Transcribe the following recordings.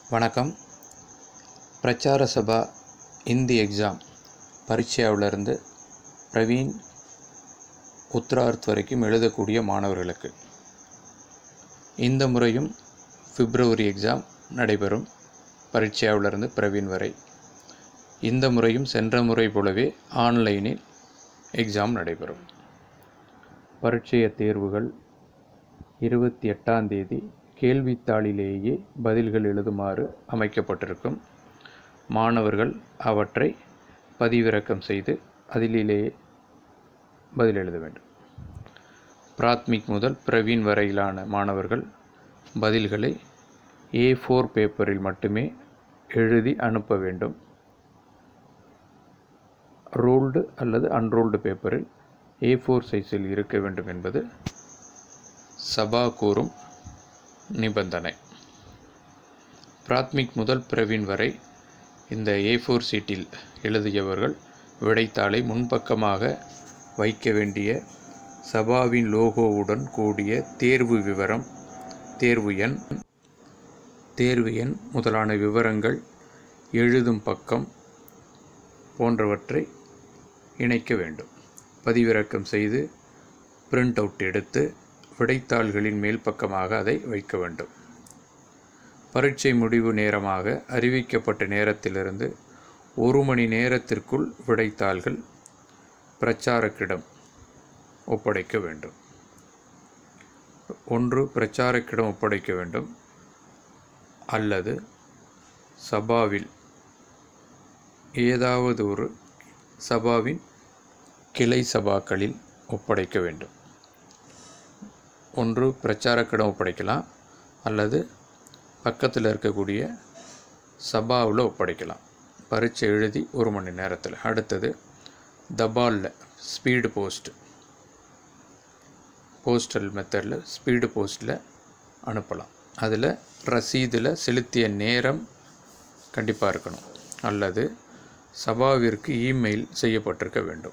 வணக்கம் பிரச்சார சபா இந்தி எக்ஸாம் பரீட்சையாவிலிருந்து பிரவீன் உத்ரார்த் வரைக்கும் எழுதக்கூடிய மாணவர்களுக்கு இந்த முறையும் பிப்ரவரி எக்ஸாம் நடைபெறும் பரீட்சையாவிலிருந்து பிரவீன் வரை இந்த முறையும் சென்ற முறை போலவே ஆன்லைனில் எக்ஸாம் நடைபெறும் பரீட்சைய தேர்வுகள் இருபத்தி எட்டாம் தேதி கேள்வித்தாளிலேயே பதில்கள் எழுதுமாறு அமைக்கப்பட்டிருக்கும் மாணவர்கள் அவற்றை பதிவிறக்கம் செய்து அதிலேயே பதில் எழுத வேண்டும் பிராத்மிக் முதல் பிரவீன் வரையிலான மாணவர்கள் பதில்களை ஏ ஃபோர் பேப்பரில் மட்டுமே எழுதி அனுப்ப வேண்டும் ரோல்டு அல்லது அன்ரோல்டு பேப்பரில் ஏ ஃபோர் சைஸில் இருக்க வேண்டும் என்பது சபா கூறும் நிபந்தனை பிராத்மிக் முதல் பிரவீன் வரை இந்த ஏ ஃபோர் சீட்டில் எழுதியவர்கள் விடைத்தாளை முன்பக்கமாக வைக்க வேண்டிய சபாவின் லோகோவுடன் கூடிய தேர்வு விவரம் தேர்வு எண் தேர்வு எண் முதலான விவரங்கள் எழுதும் பக்கம் போன்றவற்றை இணைக்க வேண்டும் பதிவிறக்கம் செய்து பிரிண்ட் அவுட் எடுத்து விடைத்தாள்களின் மேல் பக்கமாக அதை வைக்க வேண்டும் பரீட்சை முடிவு நேரமாக அறிவிக்கப்பட்ட நேரத்திலிருந்து ஒரு மணி நேரத்திற்குள் விடைத்தாள்கள் பிரச்சாரக்கிடம் ஒப்படைக்க வேண்டும் ஒன்று பிரச்சாரக்கிடம் ஒப்படைக்க வேண்டும் அல்லது சபாவில் ஏதாவது ஒரு சபாவின் கிளை சபாக்களில் ஒப்படைக்க வேண்டும் ஒன்று பிரச்சாரக்கிடம் ஒப்படைக்கலாம் அல்லது பக்கத்தில் இருக்கக்கூடிய சபாவில் ஒப்படைக்கலாம் பரீட்சை எழுதி ஒரு மணி நேரத்தில் அடுத்தது தபாலில் ஸ்பீடு போஸ்ட் போஸ்டல் மெத்தடில் ஸ்பீடு போஸ்ட்டில் அனுப்பலாம் அதில் ரசீதில் செலுத்திய நேரம் கண்டிப்பாக இருக்கணும் அல்லது சபாவிற்கு இமெயில் செய்யப்பட்டிருக்க வேண்டும்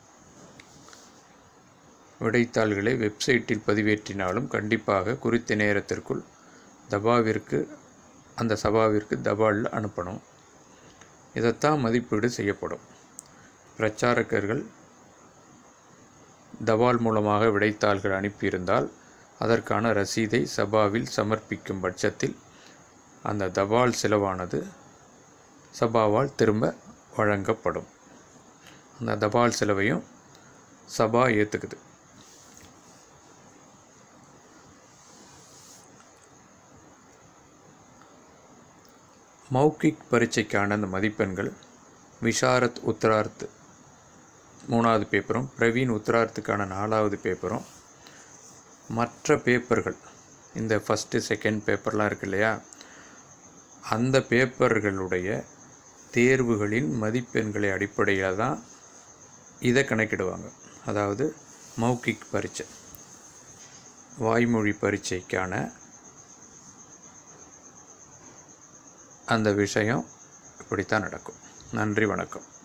விடைத்தாள்களை வெப்சைட்டில் பதிவேற்றினாலும் கண்டிப்பாக குறித்த நேரத்திற்குள் தபாவிற்கு அந்த சபாவிற்கு தபாலில் அனுப்பணும் இதைத்தான் மதிப்பீடு செய்யப்படும் பிரச்சாரகர்கள் தபால் மூலமாக விடைத்தாள்கள் அனுப்பியிருந்தால் அதற்கான ரசீதை சபாவில் சமர்ப்பிக்கும் பட்சத்தில் அந்த தபால் செலவானது சபாவால் திரும்ப வழங்கப்படும் அந்த தபால் செலவையும் சபா ஏற்றுக்குது மௌகிக் பரீட்சைக்கான அந்த மதிப்பெண்கள் விஷாரத் உத்தரார்த் மூணாவது பேப்பரும் பிரவீன் உத்தரார்த்துக்கான நாலாவது பேப்பரும் மற்ற பேப்பர்கள் இந்த ஃபஸ்ட்டு செகண்ட் பேப்பர்லாம் இருக்கு இல்லையா அந்த பேப்பர்களுடைய தேர்வுகளின் மதிப்பெண்களை அடிப்படையில் தான் இதை கணக்கிடுவாங்க அதாவது மௌகிக் பரீட்சை வாய்மொழி பரீட்சைக்கான அந்த விஷயம் இப்படித்தான் நடக்கும் நன்றி வணக்கம்